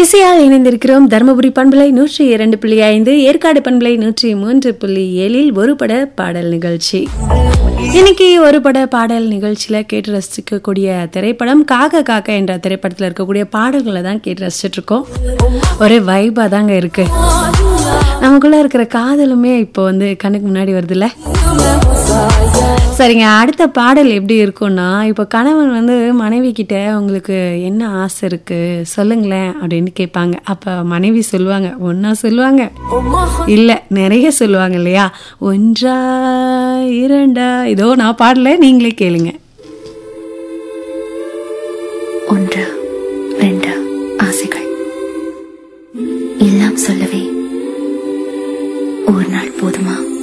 இசையால் இணைந்திருக்கிறோம் தருமபுரி பண்பலை நூற்றி இரண்டு புள்ளி ஐந்து ஏற்காடு பண்பலை நூற்றி மூன்று புள்ளி ஏழில் ஒரு பட பாடல் நிகழ்ச்சி இன்னைக்கு ஒரு பட பாடல் நிகழ்ச்சியில கேட்டு ரசிக்கக்கூடிய திரைப்படம் காக்க காக்க என்ற திரைப்படத்தில் இருக்கக்கூடிய பாடல்களை தான் கேட்டு ரசிச்சிட்டு இருக்கோம் ஒரே வைபா தாங்க இருக்கு நமக்குள்ள இருக்கிற காதலுமே இப்போ வந்து கண்ணுக்கு முன்னாடி வருதுல்ல சரிங்க அடுத்த பாடல் எப்படி இருக்கும்னா இப்போ கணவன் வந்து மனைவி கிட்ட உங்களுக்கு என்ன ஆசை இருக்கு சொல்லுங்களேன் அப்படின்னு கேட்பாங்க அப்ப மனைவி சொல்லுவாங்க ஒன்னா சொல்லுவாங்க இல்ல நிறைய சொல்லுவாங்க இல்லையா ஒன்றா இரண்டா இதோ நான் பாடல நீங்களே கேளுங்க ஒன்று ரெண்டு ஆசைகள் எல்லாம் சொல்லவே ஒரு நாள் போதுமா